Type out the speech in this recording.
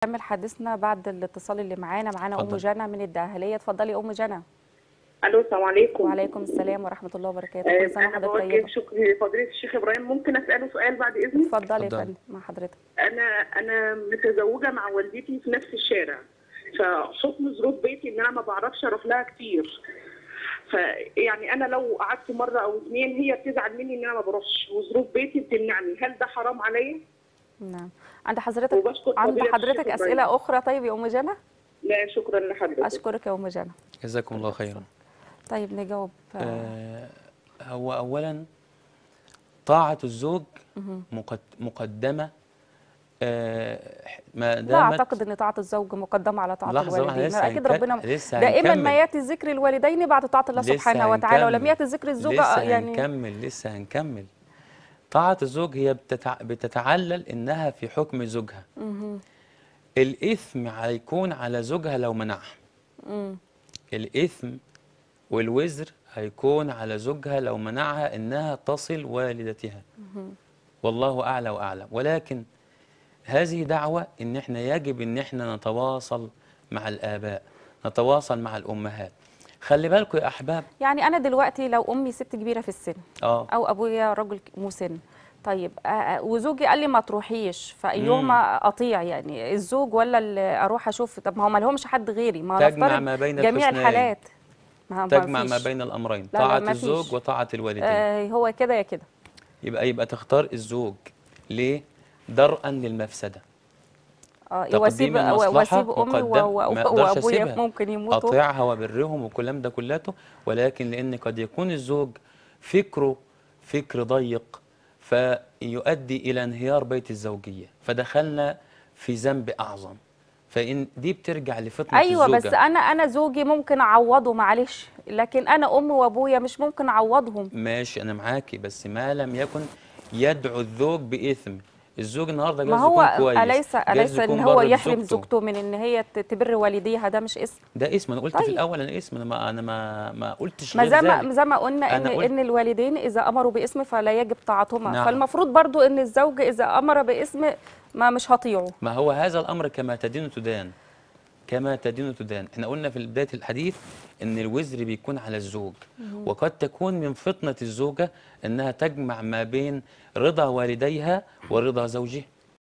نكمل حديثنا بعد الاتصال اللي معانا معانا ام اتفضل. جنى من الدهليه اتفضلي ام جنى الو السلام عليكم وعليكم السلام ورحمه الله وبركاته آه، كل سنه انا وحضرتك بوجه طيبه شكر لفضيله الشيخ ابراهيم ممكن اساله سؤال بعد اذنك اتفضلي يا اتفضلي. فندم مع حضرتك انا انا متزوجه مع والدتي في نفس الشارع فحكم ظروف بيتي ان انا ما بعرفش اروح لها كتير فيعني انا لو قعدت مره او اثنين هي بتزعل مني ان انا ما بروحش وظروف بيتي بتمنعني هل ده حرام عليا؟ نعم عند حضرتك وبشكر عند فضيلة حضرتك الشيخ اسئله إبراهيم. اخرى طيب يا ام جنى لا شكرا لحضرتك اشكرك يا ام جنى جزاكم الله خيرا طيب نجاوب آه، آه هو اولا طاعه الزوج مقد- مقدمه آه ما لا دامت اعتقد ان طاعه الزوج مقدمه على طاعه لحظة واحدة، الوالدين لسه لا، اكيد هنك- ربنا لسه دائما هنكمل. ما ياتي ذكر الوالدين بعد طاعه الله لسه سبحانه وتعالى ولم هنكمل. ياتي ذكر الزوجه لسه يعني هنكمل لسه هنكمل طاعة الزوج هي بتتع... بتتعلل إنها في حكم زوجها الإثم هيكون على زوجها لو منعها مم. الإثم والوزر هيكون على زوجها لو منعها إنها تصل والدتها والله أعلى وأعلم ولكن هذه دعوة إن إحنا يجب إن إحنا نتواصل مع الآباء نتواصل مع الأمهات خلي بالكم يا أحباب يعني انا دلوقتي لو امي ست كبيره في السن آه او ابويا رجل مسن طيب آه، آه، وزوجي قال لي ما تروحيش فايهما اطيع يعني الزوج ولا اللي اروح اشوف طب ما هو ما لهمش حد غيري ما هو تجمع نفترض ما بين جميع الحسنيين. الحالات ما تجمع ما فيش. بين الأمرين لا، لا، طاعة ما فيش. الزوج وطاعة الوالدين آه هو كده يا كده يبقى يبقى تختار الزوج ليه؟ درءا للمفسدة اه تقديم واسيب المصلحة واسيب امي مقدم و- و- ما أقدرش وابويا أسيبها. ممكن يموتوا أطيعها وبرهم والكلام ده كلته ولكن لأن قد يكون الزوج فكره فكر ضيق فيؤدي إلى انهيار بيت الزوجية فدخلنا في ذنب أعظم فإن دي بترجع لفطنة ايوه الزوجة بس انا انا زوجي ممكن اعوضه معلش لكن انا امي وابويا مش ممكن اعوضهم ماشي أنا معاكي بس ما لم يكن يدعو الزوج بإثم الزوج النهارده ما جايز هو يكون كويس اليس جايز اليس ان يكون هو بر يحرم بزوجته. زوجته من ان هي ت- تبر والديها ده مش اسم ده اسم انا قلت طيب. في الاول انا اسم انا ما انا ما ما قلتش ما غير زي ما ذلك زي ما قلنا ان أنا قلت- ان الوالدين اذا امروا باسم فلا يجب طاعتهما نعم. فالمفروض برضو ان الزوج اذا امر باسم ما مش هطيعه ما هو هذا الامر كما تدين تدان كما تدين تدان احنا قلنا في بدايه الحديث ان الوزر بيكون على الزوج وقد تكون من فطنه الزوجه انها تجمع ما بين رضا والديها ورضا زوجها